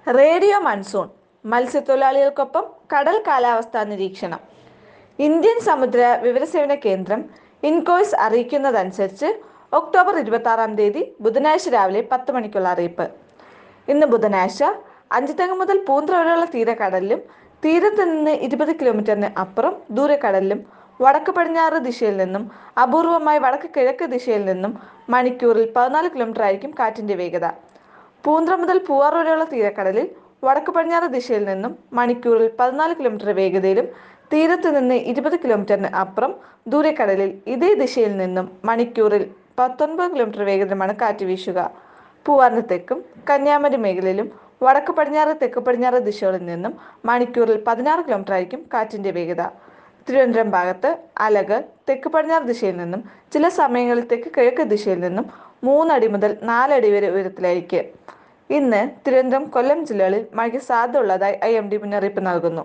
radio monsoon മത്സ്യത്തൊഴിലാളികൾക്കൊപ്പം കടൽ കാലാവസ്ഥാ നിരീക്ഷണം ഇന്ത്യൻ സമുദ്ര വിവരസേവന കേന്ദ്രം ഇൻകോയ്സ് അറിയിക്കുന്നതനുസരിച്ച് ഒക്ടോബർ ഇരുപത്തി ആറാം തീയതി ബുധനാഴ്ച രാവിലെ പത്ത് മണിക്കുള്ള അറിയിപ്പ് ഇന്ന് ബുധനാഴ്ച അഞ്ചുതെങ്ങ് മുതൽ പൂന്ത്ര വരെയുള്ള തീരക്കടലിലും തീരത്ത് നിന്ന് ഇരുപത് കിലോമീറ്ററിന് അപ്പുറം ദൂരക്കടലിലും വടക്ക് പടിഞ്ഞാറ് ദിശയിൽ നിന്നും അപൂർവമായി വടക്ക് കിഴക്ക് ദിശയിൽ നിന്നും മണിക്കൂറിൽ പതിനാല് കിലോമീറ്റർ ആയിരിക്കും കാറ്റിന്റെ വേഗത പൂന്ത്ര മുതൽ പൂവാർ വരെയുള്ള തീരക്കടലിൽ വടക്ക് പടിഞ്ഞാറ് ദിശയിൽ നിന്നും മണിക്കൂറിൽ പതിനാല് കിലോമീറ്റർ വേഗതയിലും തീരത്ത് നിന്ന് ഇരുപത് കിലോമീറ്ററിന് അപ്പുറം ദൂരക്കടലിൽ ഇതേ ദിശയിൽ നിന്നും മണിക്കൂറിൽ പത്തൊൻപത് കിലോമീറ്റർ വേഗതയിലുമാണ് കാറ്റ് വീശുക പൂവാറിന് തെക്കും കന്യാകുമാരി മേഖലയിലും വടക്ക് പടിഞ്ഞാറ് തെക്ക് പടിഞ്ഞാറ് ദിശകളിൽ നിന്നും മണിക്കൂറിൽ പതിനാറ് കിലോമീറ്റർ ആയിരിക്കും കാറ്റിന്റെ വേഗത തിരുവനന്തപുരം ഭാഗത്ത് അലകൾ തെക്ക് പടിഞ്ഞാറ് ദിശയിൽ നിന്നും ചില സമയങ്ങളിൽ തെക്ക് കിഴക്ക് ദിശയിൽ നിന്നും മൂന്നടി മുതൽ നാലടി വരെ ഉയരത്തിലായിരിക്കും ഇന്ന് തിരുവനന്തപുരം കൊല്ലം ജില്ലകളിൽ മഴയ്ക്ക് സാധ്യത ഉള്ളതായി ഐ എം ഡി മുന്നറിയിപ്പ് നൽകുന്നു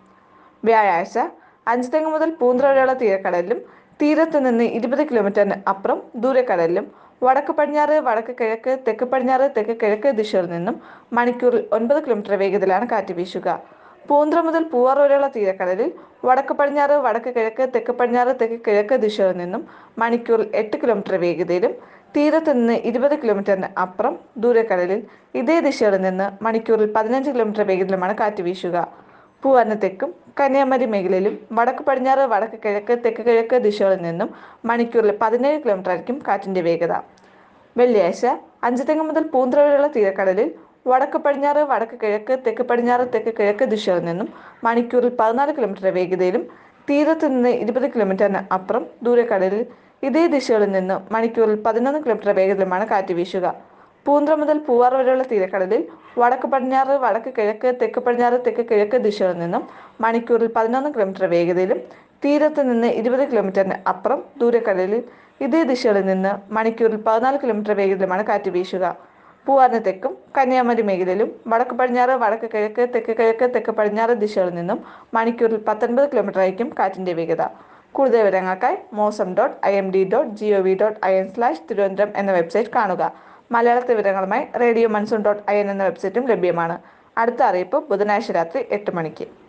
വ്യാഴാഴ്ച അഞ്ചുതെങ്ങ് മുതൽ പൂന്ത്ര വരെയുള്ള തീരക്കടലിലും തീരത്ത് നിന്ന് ഇരുപത് കിലോമീറ്ററിന് അപ്പുറം ദൂരക്കടലിലും വടക്ക് പടിഞ്ഞാറ് വടക്ക് കിഴക്ക് തെക്ക് പടിഞ്ഞാറ് തെക്ക് കിഴക്ക് ദിശയിൽ നിന്നും മണിക്കൂറിൽ ഒൻപത് കിലോമീറ്റർ വേഗതയിലാണ് കാറ്റ് വീശുക പൂന്ത്ര മുതൽ പൂവാർ വരെയുള്ള തീരക്കടലിൽ വടക്ക് പടിഞ്ഞാറ് വടക്ക് കിഴക്ക് തെക്ക് പടിഞ്ഞാറ് തെക്ക് കിഴക്ക് ദിശയിൽ നിന്നും മണിക്കൂറിൽ എട്ട് കിലോമീറ്റർ വേഗതയിലും തീരത്ത് നിന്ന് ഇരുപത് കിലോമീറ്ററിന് അപ്പുറം ദൂരക്കടലിൽ ഇതേ ദിശയിൽ നിന്ന് മണിക്കൂറിൽ പതിനഞ്ച് കിലോമീറ്റർ വേഗത്തിലുമാണ് കാറ്റ് വീശുക പൂവാറിന് തെക്കും കന്യാകുമാരി മേഖലയിലും വടക്ക് പടിഞ്ഞാറ് വടക്ക് കിഴക്ക് തെക്ക് കിഴക്ക് ദിശകളിൽ നിന്നും മണിക്കൂറിൽ പതിനേഴ് കിലോമീറ്റർ ആയിരിക്കും കാറ്റിന്റെ വേഗത വെള്ളിയാഴ്ച അഞ്ചുതെങ്ങ് മുതൽ പൂന്ത്ര വരെയുള്ള തീരക്കടലിൽ വടക്ക് പടിഞ്ഞാറ് വടക്ക് കിഴക്ക് തെക്ക് പടിഞ്ഞാറ് തെക്ക് കിഴക്ക് ദിശകളിൽ നിന്നും മണിക്കൂറിൽ പതിനാല് കിലോമീറ്റർ വേഗതയിലും തീരത്ത് നിന്ന് ഇരുപത് കിലോമീറ്ററിന് അപ്പുറം ദൂരക്കടലിൽ ഇതേ ദിശകളിൽ നിന്ന് മണിക്കൂറിൽ പതിനൊന്ന് കിലോമീറ്റർ വേഗതയിലുമാണ് കാറ്റ് വീശുക പൂന്ത്ര മുതൽ പൂവാർ വരെയുള്ള തീരക്കടലിൽ വടക്ക് പടിഞ്ഞാറ് വടക്ക് കിഴക്ക് തെക്ക് പടിഞ്ഞാറ് തെക്ക് കിഴക്ക് ദിശകളിൽ നിന്നും മണിക്കൂറിൽ പതിനൊന്ന് കിലോമീറ്റർ വേഗതയിലും തീരത്ത് നിന്ന് ഇരുപത് കിലോമീറ്ററിന് അപ്പുറം ദൂരക്കടലിൽ ഇതേ ദിശകളിൽ നിന്ന് മണിക്കൂറിൽ പതിനാല് കിലോമീറ്റർ വേഗതയിലുമാണ് കാറ്റ് വീശുക പൂവാറിന് തെക്കും കന്യാകുമാരി മേഖലയിലും വടക്ക് പടിഞ്ഞാറ് വടക്ക് കിഴക്ക് തെക്ക് കിഴക്ക് തെക്ക് പടിഞ്ഞാറ് ദിശകളിൽ നിന്നും മണിക്കൂറിൽ പത്തൊൻപത് കിലോമീറ്റർ ആയിരിക്കും കാറ്റിന്റെ വേഗത കൂടുതൽ വിവരങ്ങൾക്കായി mausam dot I M D dot G O V dot I N slash Thiruvananthapuram എന്ന വെബ്സൈറ്റ് കാണുക മലയാള വിവരങ്ങളുമായി radio monsoon dot I N എന്ന വെബ്സൈറ്റും ലഭ്യമാണ് അടുത്ത അറിയിപ്പ് ബുധനാഴ്ച രാത്രി എട്ട് മണിക്ക്